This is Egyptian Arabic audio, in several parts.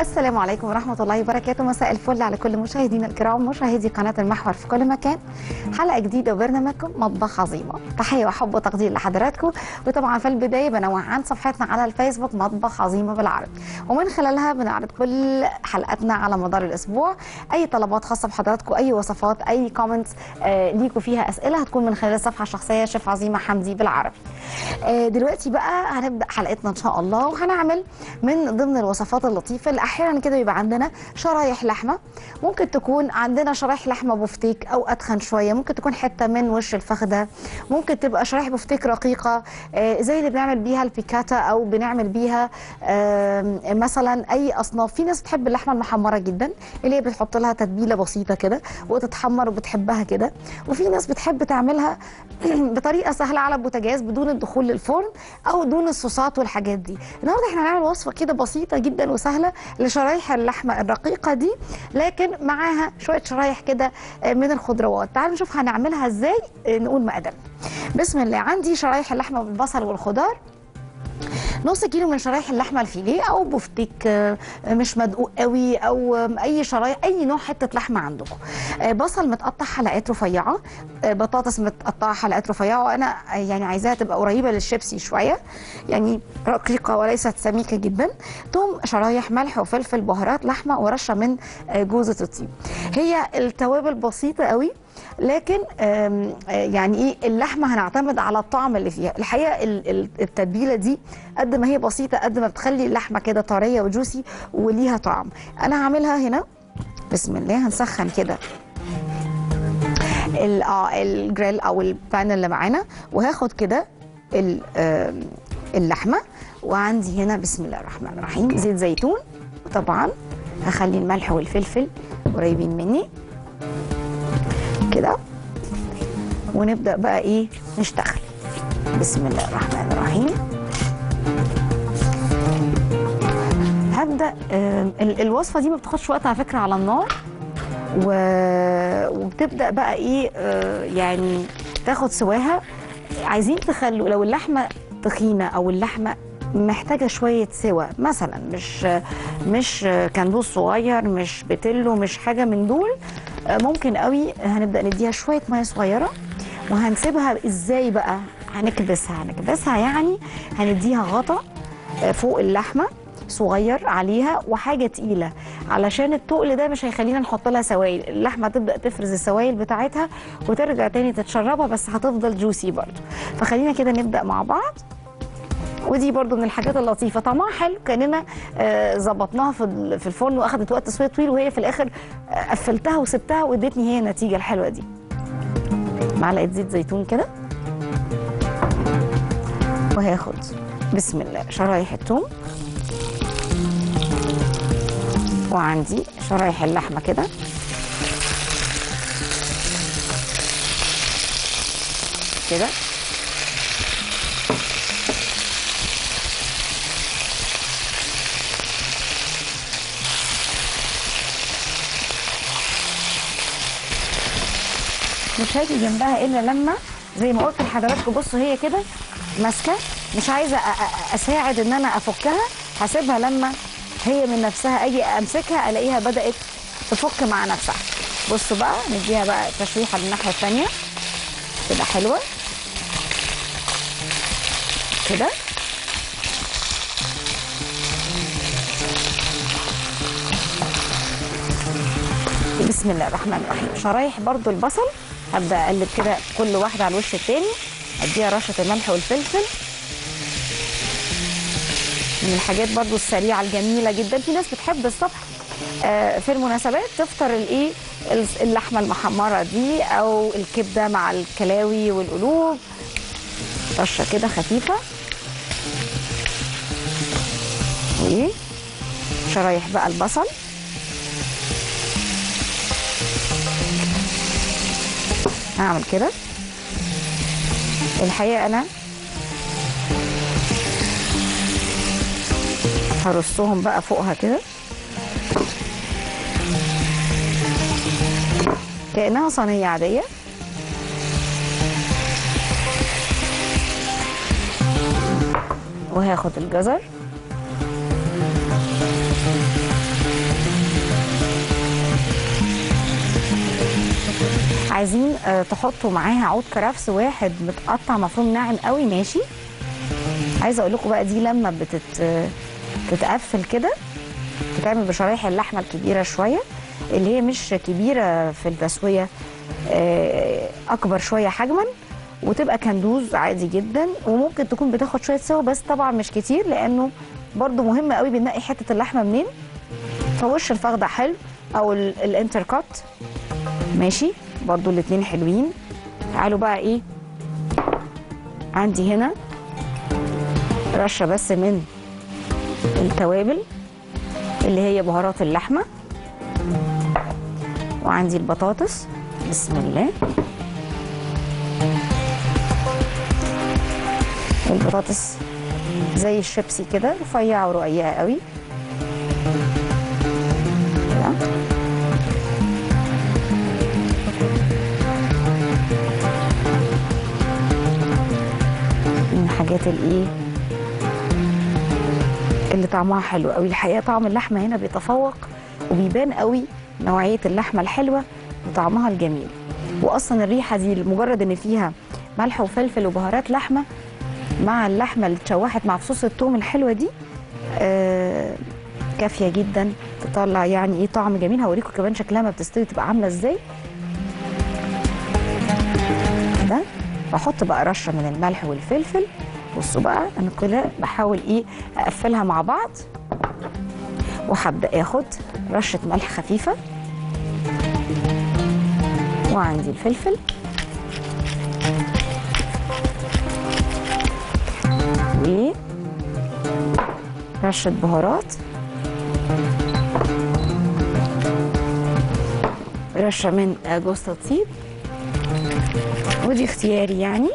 السلام عليكم ورحمة الله وبركاته مساء الفل على كل مشاهدينا الكرام مشاهدي قناة المحور في كل مكان حلقة جديدة وبرنامجكم مطبخ عظيمة تحية وحب وتقدير لحضراتكم وطبعا في البداية بنوه عن صفحتنا على الفيسبوك مطبخ عظيمة بالعربي ومن خلالها بنعرض كل حلقاتنا على مدار الأسبوع أي طلبات خاصة بحضراتكم أي وصفات أي كومنتس آه ليكوا فيها أسئلة هتكون من خلال الصفحة الشخصية شيف عظيمة حمدي بالعربي آه دلوقتي بقى هنبدأ حلقتنا إن شاء الله وهنعمل من ضمن الوصفات اللطيفة اللي أحيانا كده بيبقى عندنا شرايح لحمة ممكن تكون عندنا شرايح لحمة بفتيك أو أتخن شوية ممكن تكون حتة من وش الفخدة ممكن تبقى شرايح بفتيك رقيقة آه زي اللي بنعمل بيها البيكاتا أو بنعمل بيها آه مثلا أي أصناف في ناس بتحب اللحمة المحمرة جدا اللي هي بتحط لها تتبيلة بسيطة كده وتتحمر وبتحبها كده وفي ناس بتحب تعملها بطريقة سهلة على البوتاجاز بدون الدخول للفرن أو دون الصوصات والحاجات دي النهارده احنا هنعمل وصفة كده بسيطة جدا وسهلة لشرايح اللحمة الرقيقة دي لكن معاها شوية شرايح كده من الخضروات تعالوا نشوف هنعملها ازاي نقول مقاديرنا بسم الله عندي شرايح اللحمة بالبصل والخضار نص كيلو من شرايح اللحمه الفيليه او بفتيك مش مدقوق قوي او اي شرايح اي نوع حته لحمه عندكم بصل متقطع حلقات رفيعه بطاطس متقطعه حلقات رفيعه وانا يعني عايزاها تبقى قريبه للشيبسي شويه يعني رقيقه وليست سميكه جدا ثوم شرايح ملح وفلفل بهارات لحمه ورشه من جوزه الطيب هي التوابل بسيطه قوي لكن يعني ايه اللحمه هنعتمد على الطعم اللي فيها الحقيقه التتبيله دي قد ما هي بسيطه قد ما بتخلي اللحمه كده طريه وجوسي وليها طعم انا هعملها هنا بسم الله هنسخن كده الجريل او البان اللي معانا وهاخد كده اللحمه وعندي هنا بسم الله الرحمن الرحيم زيت زيتون وطبعا هخلي الملح والفلفل قريبين مني كده ونبدا بقى ايه نشتغل بسم الله الرحمن الرحيم هبدا آه الوصفه دي ما بتاخدش وقت على فكره على النار و... وبتبدا بقى ايه آه يعني تاخد سواها عايزين تخلوا لو اللحمه تخينه او اللحمه محتاجه شويه سوا مثلا مش مش كندوز صغير مش بتلو مش حاجه من دول ممكن قوي هنبدا نديها شويه ميه صغيره وهنسيبها ازاي بقى هنكبسها هنكبسها يعني هنديها غطا فوق اللحمه صغير عليها وحاجه تقيله علشان التقل ده مش هيخلينا نحط لها سوائل اللحمه تبدا تفرز السوائل بتاعتها وترجع تاني تتشربها بس هتفضل جوسي برضو فخلينا كده نبدا مع بعض ودي برضو من الحاجات اللطيفه طعمها حلو كاننا ظبطناها في في الفرن واخدت وقت تسويه طويل وهي في الاخر قفلتها وسبتها وادتني هي النتيجه الحلوه دي معلقه زيت زيتون كده وهاخد بسم الله شرايح الثوم وعندي شرايح اللحمه كده كده مش هاجي جنبها الا لما زي ما قلت لحضراتكم بصوا هي كده ماسكه مش عايزه اساعد ان انا افكها هسيبها لما هي من نفسها اجي امسكها الاقيها بدات تفك مع نفسها بصوا بقى نديها بقى تشويحه من الناحيه الثانيه كده حلوه كده بسم الله الرحمن الرحيم شرايح برضو البصل هبدا اقلب كده كل واحده على الوش التاني اديها رشه الملح والفلفل من الحاجات برضو السريعه الجميله جدا في ناس بتحب الصبح في المناسبات تفطر الايه اللحمه المحمره دي او الكبده مع الكلاوي والقلوب رشه كده خفيفه وايه شرايح بقى البصل هعمل كده الحقيقه انا هرصهم بقى فوقها كده كانها صينيه عاديه وهاخد الجزر عايزين آه، تحطوا معاها عود كرفس واحد متقطع مفروم ناعم قوي ماشي عايزه اقول لكم بقى دي لما بتت آه، تتقفل كده بتتعمل بشرايح اللحمه الكبيره شويه اللي هي مش كبيره في التسويه آه، اكبر شويه حجما وتبقى كندوز عادي جدا وممكن تكون بتاخد شويه سوا بس طبعا مش كتير لانه برضو مهم قوي بنلاقي حته اللحمه منين فوش الفخده حلو او ال- الانتركوت ماشي برضو الاتنين حلوين تعالوا بقى ايه عندي هنا رشه بس من التوابل اللي هي بهارات اللحمه وعندي البطاطس بسم الله البطاطس زي الشيبسي كده رفيعه ورقيقه قوي كده. من الحاجات الايه اللي طعمها حلو قوي الحقيقه طعم اللحمه هنا بيتفوق وبيبان قوي نوعيه اللحمه الحلوه وطعمها الجميل واصلا الريحه دي مجرد ان فيها ملح وفلفل وبهارات لحمه مع اللحمه اللي اتشوحت مع فصوص الثوم الحلوه دي آه كافيه جدا تطلع يعني ايه طعم جميل هوريكم كمان شكلها ما بتستوي تبقى عامله ازاي كده بحط بقى رشه من الملح والفلفل بصوا بقى انا كده بحاول ايه اقفلها مع بعض وهبدا اخد رشه ملح خفيفه وعندي الفلفل ورشه بهارات رشه من جوز الطيب ودي اختياري يعني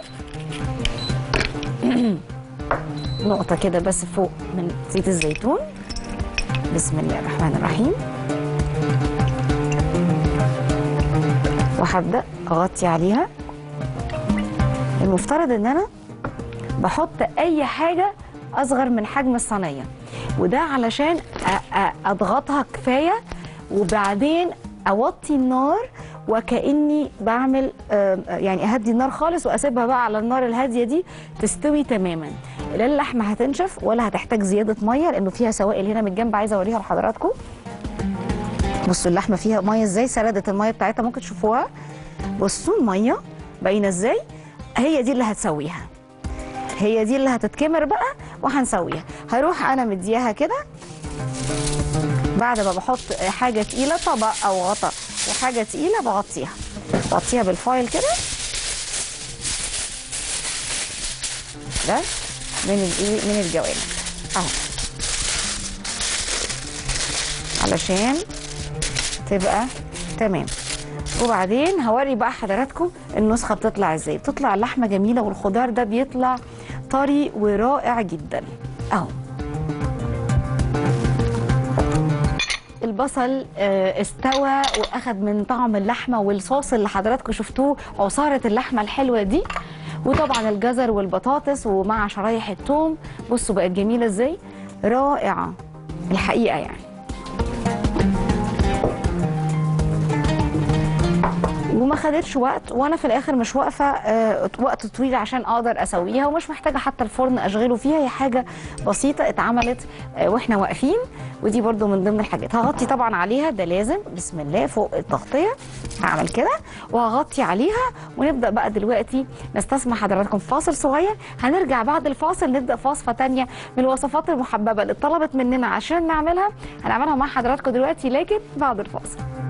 نقطة كده بس فوق من زيت الزيتون بسم الله الرحمن الرحيم وهبدأ أغطي عليها المفترض إن أنا بحط أي حاجة أصغر من حجم الصينية وده علشان أ- أ- أضغطها كفاية وبعدين أوطي النار وكأني بعمل آه، يعني أهدي النار خالص وأسيبها بقى على النار الهادية دي تستوي تماما لا اللحمة هتنشف ولا هتحتاج زيادة مية لأنه فيها سوائل هنا من الجنب عايزة أوريها لحضراتكم بصوا اللحمة فيها مية ازاي سردت المية بتاعتها ممكن تشوفوها بصوا المية باينة ازاي هي دي اللي هتسويها هي دي اللي هتتكمر بقى وهنسويها هروح انا مدياها كده بعد ما بحط حاجه تقيله طبق او غطا وحاجه تقيله بغطيها بغطيها بالفايل كده ده من الايه من الجوانب اهو علشان تبقى تمام وبعدين هوري بقى حضراتكم النسخه بتطلع ازاي بتطلع اللحمه جميله والخضار ده بيطلع طري ورائع جدا اهو البصل آه، استوى واخد من طعم اللحمه والصوص اللي حضراتكم شفتوه عصاره اللحمه الحلوه دي وطبعا الجزر والبطاطس ومع شرايح الثوم بصوا بقت جميله ازاي رائعه الحقيقه يعني وما خدتش وقت وانا في الاخر مش واقفه آه، وقت طويل عشان اقدر اسويها ومش محتاجه حتى الفرن اشغله فيها هي حاجه بسيطه اتعملت آه، واحنا واقفين ودي برضو من ضمن الحاجات هغطي طبعا عليها ده لازم بسم الله فوق التغطيه هعمل كده وهغطي عليها ونبدا بقى دلوقتي نستسمح حضراتكم في فاصل صغير هنرجع بعد الفاصل نبدا في وصفه تانية من الوصفات المحببه اللي اتطلبت مننا عشان نعملها هنعملها مع حضراتكم دلوقتي لكن بعد الفاصل